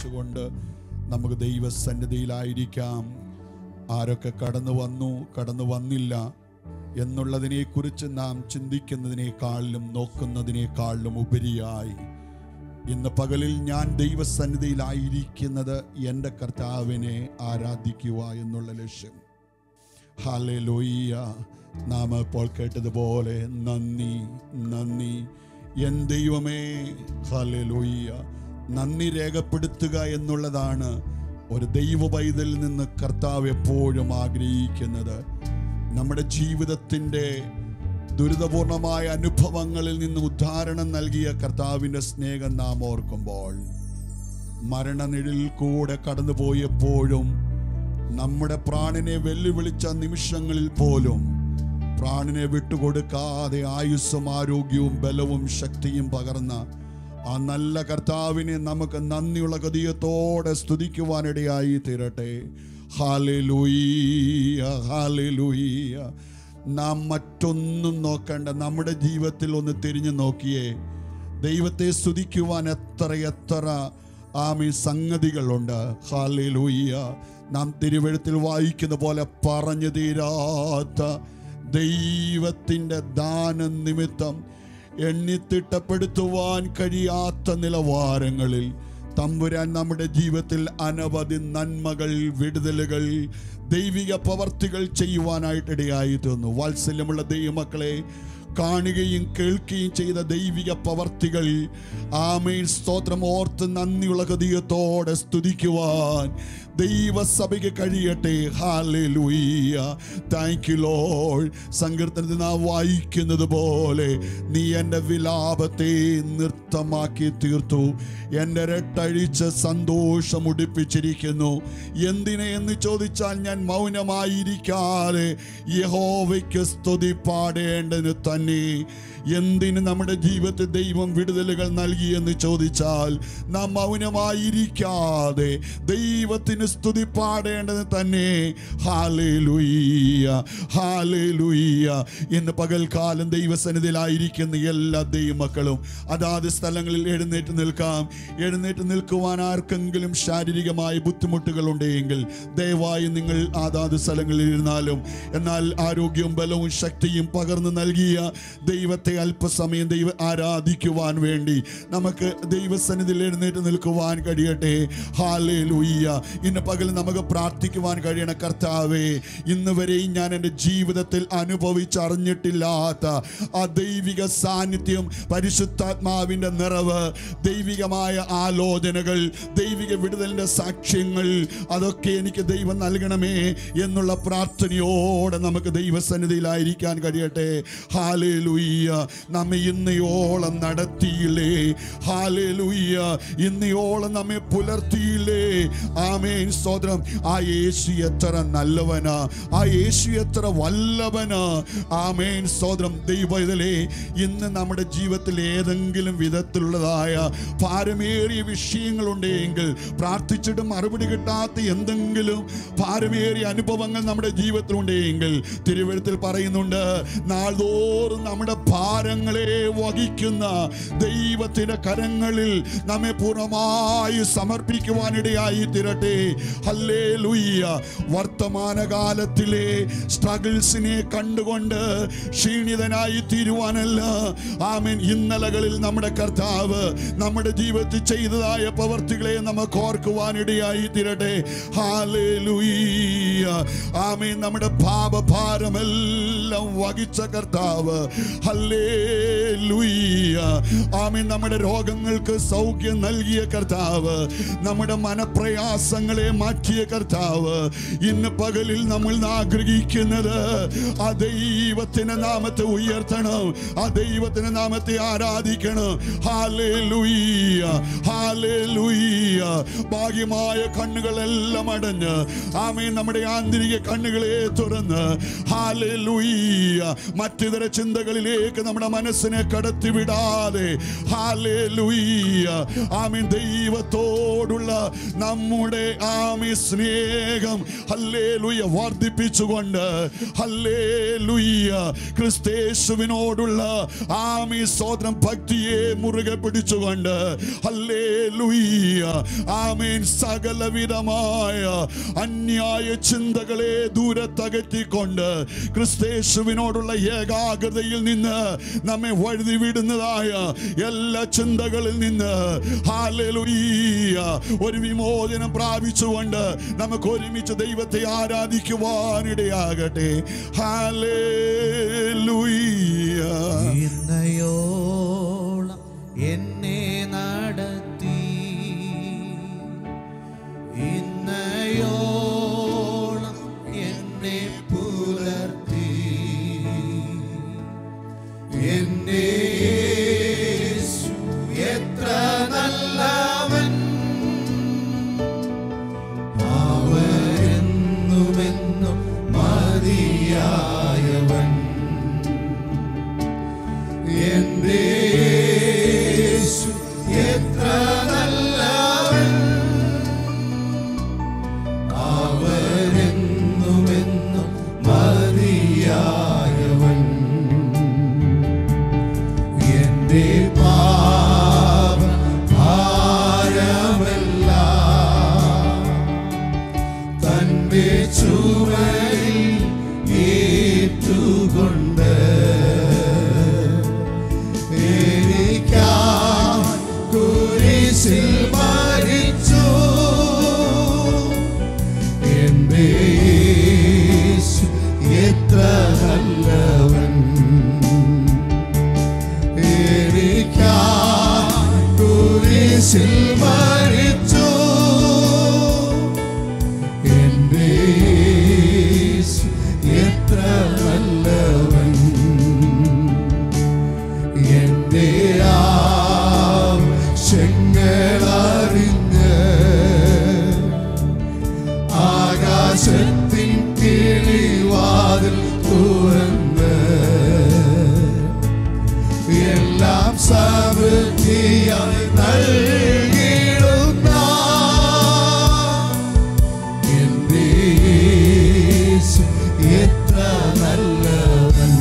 പ്രാർത്ഥിച്ചുകൊണ്ട് നമുക്ക് ദൈവസന്നിധിയിലായിരിക്കാം ആരൊക്കെ കടന്നു വന്നു കടന്നു വന്നില്ല എന്നുള്ളതിനെക്കുറിച്ച് നാം ചിന്തിക്കുന്നതിനേക്കാളിലും നോക്കുന്നതിനേക്കാളിലും ഉപരിയായി ഇന്ന് പകലിൽ ഞാൻ ദൈവസന്നിധിയിലായിരിക്കുന്നത് എൻ്റെ കർത്താവിനെ ആരാധിക്കുക എന്നുള്ള ലക്ഷ്യം ഹാലെ ലോയ്യ നാം ഇപ്പോൾ കേട്ടതുപോലെ നന്ദി നന്ദി എൻ ദൈവമേ ഹാലെ ലോയ്യ നന്ദി രേഖപ്പെടുത്തുക എന്നുള്ളതാണ് ഒരു ദൈവ പൈതലിൽ നിന്ന് കർത്താവ് എപ്പോഴും ആഗ്രഹിക്കുന്നത് നമ്മുടെ ജീവിതത്തിൻ്റെ ദുരിതപൂർണമായ അനുഭവങ്ങളിൽ നിന്ന് ഉദ്ധാരണം നൽകിയ കർത്താവിൻ്റെ സ്നേഹം നാം ഓർക്കുമ്പോൾ മരണനിഴലിൽ കൂടെ കടന്നുപോയപ്പോഴും നമ്മുടെ പ്രാണനെ വെല്ലുവിളിച്ച നിമിഷങ്ങളിൽ പോലും പ്രാണനെ വിട്ടുകൊടുക്കാതെ ആയുസ്സും ആരോഗ്യവും ബലവും ശക്തിയും പകർന്ന ആ നല്ല കർത്താവിനെ നമുക്ക് നന്ദിയുള്ള ഗതിയത്തോടെ സ്തുതിക്കുവാനിടയായി തീരട്ടെ ഹാലലൂയ ഹാലലൂയ നാം മറ്റൊന്നും നോക്കേണ്ട നമ്മുടെ ജീവിതത്തിൽ ഒന്ന് തിരിഞ്ഞു നോക്കിയേ ദൈവത്തെ സ്തുതിക്കുവാൻ എത്ര എത്ര ആമി സംഗതികളുണ്ട് ഹാലലൂയ നാം തിരുവഴുത്തിൽ വായിക്കുന്ന പോലെ പറഞ്ഞു തീരാത്ത ദൈവത്തിൻ്റെ ദാനം നിമിത്തം എണ്ണിത്തിട്ടപ്പെടുത്തുവാൻ കഴിയാത്ത നിലവാരങ്ങളിൽ തമ്പുരാൻ നമ്മുടെ ജീവിതത്തിൽ അനവധി നന്മകൾ വിടുതലുകൾ ദൈവിക പ്രവർത്തികൾ ചെയ്യുവാനായിട്ടിടയായി തീർന്നു വാത്സല്യമുള്ള ദൈവമക്കളെ കാണുകയും കേൾക്കുകയും ചെയ്ത ദൈവിക പ്രവർത്തികൾ ആമേൻ സ്തോത്രം ഓർത്ത് നന്ദിയുള്ള ഗതിയത്തോടെ സ്തുതിക്കുവാൻ ദൈവസഭയ്ക്ക് കഴിയട്ടെ ഹാലൂയ്യ താങ്ക് യു ലോൾ സങ്കീർത്തനത്തിൽ നാം വായിക്കുന്നത് പോലെ നീ എൻ്റെ വിലാപത്തെ നൃത്തമാക്കി തീർത്തു എൻ്റെ രട്ടഴിച്ച് സന്തോഷം ഉടിപ്പിച്ചിരിക്കുന്നു എന്തിനെ എന്ന് ചോദിച്ചാൽ ഞാൻ മൗനമായിരിക്കാതെ യഹോവയ്ക്ക് സ്തുതി പാടേണ്ടതിന് തന്നെ എന്തിന് നമ്മുടെ ജീവിതത്തിൽ ദൈവം വിടുതലുകൾ നൽകിയെന്ന് ചോദിച്ചാൽ നാം മൗനമായിരിക്കാതെ ദൈവത്തിന് സ്തുതി പാടേണ്ടത് തന്നെ ഹാലേലുയ്യ ഹാലേലുയ്യ ഇന്ന് പകൽക്കാലം ദൈവസന്നിധിയിലായിരിക്കുന്ന എല്ലാ ദൈവമക്കളും അതാത് സ്ഥലങ്ങളിൽ എഴുന്നേറ്റ് നിൽക്കാം എഴുന്നേറ്റ് നിൽക്കുവാൻ ആർക്കെങ്കിലും ശാരീരികമായ ബുദ്ധിമുട്ടുകൾ ഉണ്ടെങ്കിൽ ദയവായി നിങ്ങൾ അതാത് സ്ഥലങ്ങളിൽ ഇരുന്നാലും എന്നാൽ ആരോഗ്യവും ബലവും ശക്തിയും പകർന്നു നൽകിയ ദൈവത്തെ അല്പസമയം ദൈവ ആരാധിക്കുവാൻ വേണ്ടി നമുക്ക് ദൈവസന്നിധിയിൽ എഴുന്നേറ്റ് നിൽക്കുവാൻ കഴിയട്ടെ ഹാലേ ലൂയ്യ ഇന്ന് പകൽ നമുക്ക് പ്രാർത്ഥിക്കുവാൻ കഴിയണ കർത്താവേ ഇന്ന് വരെയും ഞാൻ എൻ്റെ ജീവിതത്തിൽ അനുഭവിച്ചറിഞ്ഞിട്ടില്ലാത്ത ആ ദൈവിക സാന്നിധ്യം പരിശുദ്ധാത്മാവിൻ്റെ നിറവ് ദൈവികമായ ആലോചനകൾ ദൈവിക വിടുതലിൻ്റെ സാക്ഷ്യങ്ങൾ അതൊക്കെ എനിക്ക് ദൈവം നൽകണമേ എന്നുള്ള പ്രാർത്ഥനയോടെ നമുക്ക് ദൈവസന്നിധിയിലായിരിക്കാൻ കഴിയട്ടെ ഹാലേ ലൂയ്യ നമ്മെ ഇന്നയോളം നടത്തിയില്ലേ ഹാലേ ലൂയ്യ ഇന്നയോളം നമ്മെ പുലർത്തിയില്ലേ ആമേൻ സ്തോത്രം ആ യേശു എത്ര നല്ലവനാ ആ യേശു എത്ര വല്ലവനാ ആമേൻ സ്തോത്രം ദൈവത്തിലെ ഇന്ന് നമ്മുടെ ജീവിതത്തിൽ ഏതെങ്കിലും വിധത്തിലുള്ളതായ ഭാരമേറിയ വിഷയങ്ങളുണ്ടെങ്കിൽ പ്രാർത്ഥിച്ചിട്ട് മറുപടി കിട്ടാത്ത എന്തെങ്കിലും ഭാരമേറിയ അനുഭവങ്ങൾ നമ്മുടെ ജീവിതത്തിലുണ്ടെങ്കിൽ തിരുവഴുത്തിൽ പറയുന്നുണ്ട് നാൾതോറും നമ്മുടെ ഭാരങ്ങളെ വഹിക്കുന്ന ദൈവത്തിന്റെ കരങ്ങളിൽ നമ്മെ പൂർണ്ണമായി സമർപ്പിക്കുവാനിടയായി തീരട്ടെ ഹല്ലേ ലുയ്യ വർത്തമാനകാലത്തിലെ സ്ട്രഗിൾസിനെ കണ്ടുകൊണ്ട് ക്ഷീണിതനായി തീരുവാനല്ല ആമൻ ഇന്നലകളിൽ നമ്മുടെ കർത്താവ് നമ്മുടെ ജീവിതത്തിൽ ചെയ്തതായ പ്രവർത്തികളെ നമുക്ക് ഓർക്കുവാനിടയായി തീരട്ടെ ഹാലേ ലുയ്യ ആമേൻ നമ്മുടെ പാപഭാരമെല്ലാം വഹിച്ച കർത്താവ് ഹല്ലേ ലുയ്യ ആമേൻ നമ്മുടെ രോഗങ്ങൾക്ക് സൗഖ്യം നൽകിയ കർത്താവ് നമ്മുടെ മനപ്രയാസങ്ങളെ മാറ്റിയ കർത്താവ് ഇന്ന് പകലിൽ നമ്മൾ ആഗ്രഹിക്കുന്നത് ആ ദൈവത്തിന്റെ നാമത്തെ ഉയർത്തണം ആ ദൈവത്തിന്റെ നാമത്തെ ആരാധിക്കണം ഹാലേ ലുയ്യ ഹാലേ ലുയ്യ ഭാഗ്യമായ കണ്ണുകളെല്ലാം അടഞ്ഞ് ആമേൻ നമ്മുടെ ആന്തരിക കണ്ണുകളെ തുറന്ന് ഹാലേ ലുയ്യ മറ്റിതര ചിന്തകളിലേക്ക് നമ്മുടെ മനസ്സിനെ കടത്തിവിടാതെ കൂടാതെ ഹല്ലേലൂയ ആമീൻ ദൈവത്തോടുള്ള നമ്മുടെ ആമി സ്നേഹം ഹല്ലേലൂയ വർദ്ധിപ്പിച്ചുകൊണ്ട് ഹല്ലേലൂയ ക്രിസ്തേശുവിനോടുള്ള ആമി സ്വതന്ത്രം ഭക്തിയെ മുറുകെ പിടിച്ചുകൊണ്ട് ഹല്ലേലൂയ ആമീൻ സകലവിധമായ അന്യായ ചിന്തകളെ ദൂരത്തകറ്റിക്കൊണ്ട് ക്രിസ്തേശുവിനോടുള്ള ഏകാഗ്രതയിൽ നിന്ന് നമ്മെ വഴുതി വിടുന്നതായ എല്ലാ ചിന്തകളിൽ നിന്ന് ഹാലലുയ്യ ഒരു വിമോചനം പ്രാപിച്ചുകൊണ്ട് നമുക്ക് ഒരുമിച്ച് ദൈവത്തെ ആരാധിക്കുവാനിടയാകട്ടെ ഹാലേലുയ്യ ഇന്നയോളം എന്നെ നടത്തി ഇന്നയോളം എന്നെ പുലർത്തി എന്റെ യേശു എത്ര നല്ലവൻ അവരെന്നുമെന്നും മതിയായവൻ എന്റെ യേശു എത്ര നല്ലവൻ അവരെന്നുമെന്നും മതിയായവൻ എന്റെ പാപ ഭാരമെല്ലാം തന്റെ ചുവരിൽ ഏറ്റുകൊണ്ട് എനിക്കായി കുരിശിൽ മരിച്ചു എന്റെ യേശു എത്ര നല്ലവൻ എനിക്കായി കുരിശിൽ മരിച്ചു എന്റെ യേശു എത്ര നല്ലവൻ എന്റെ ആവശ്യങ്ങളറിഞ്ഞ് ആകാശത്തിൻ കിളിവാതിൽ തുറന്ന് എല്ലാം സമൃദ്ധിയായി നൽകിടുന്ന എന്റെ യേശു എത്ര നല്ലവൻ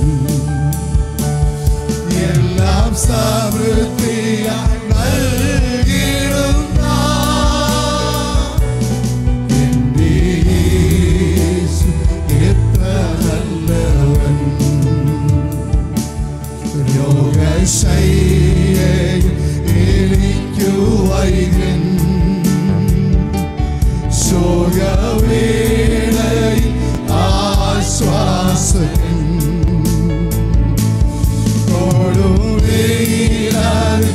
എല്ലാം സമൃദ്ധിയായി നൽകിടുന്ന എന്റെ യേശു എത്ര നല്ലവൻ രോഗശയ്യയിൽ എനിക്കു വൈകൻ ശോകവേളയിൽ ആശ്വാസകൻ കൊടുവേലാൽ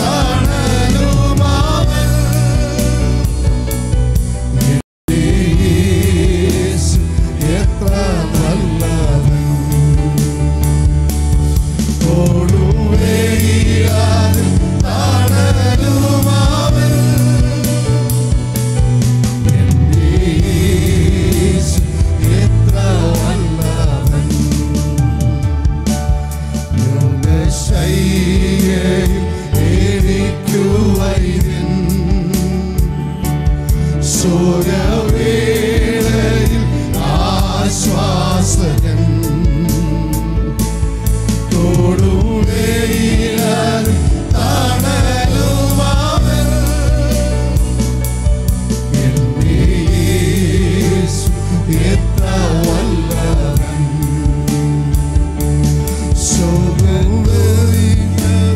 തണലുമാവൻ എന്റെ യേശു എത്ര നല്ലവൻ കൊടുവേലാൽ തണലുമാവൻ എന്റെ യേശു എത്ര നല്ലവൻ യോഗശയ്യയിൽ എനിക്കു വൈദ്യൻ ശോകവേളയിൽ ആശ്വാസകൻ തോടുവേലാൽ തണലുമാവൻ എന്റെ യേശു എത്ര വല്ലവൻ ശോകവേളയിൽ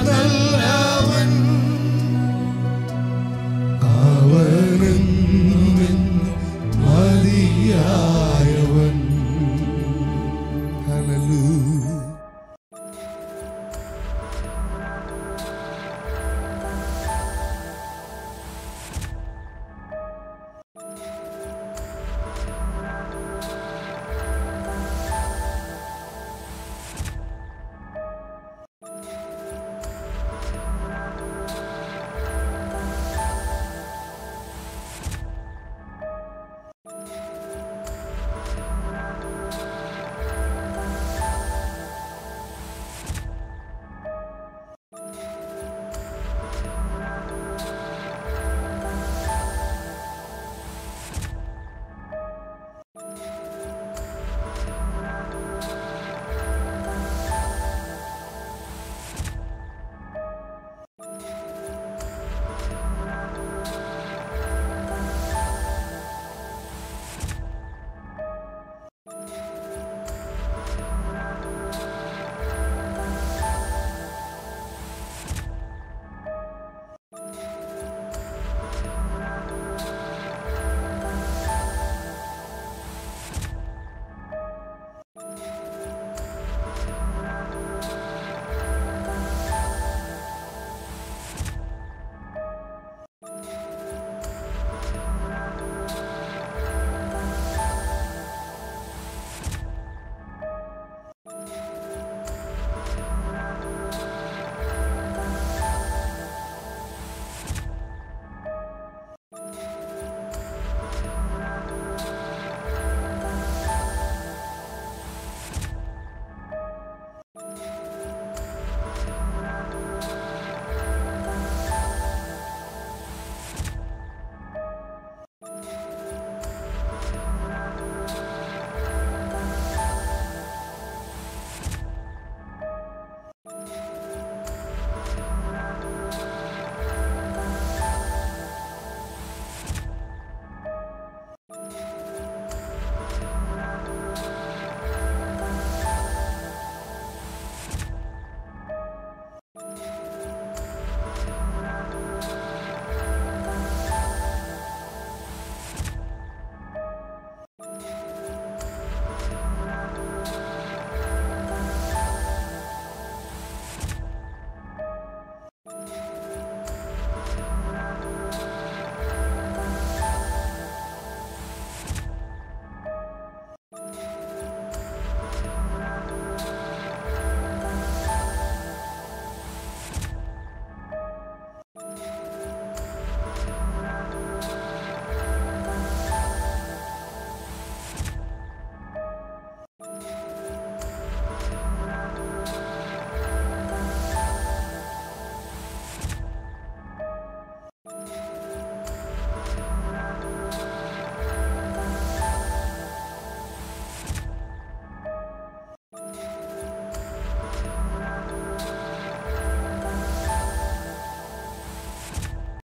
നല്ല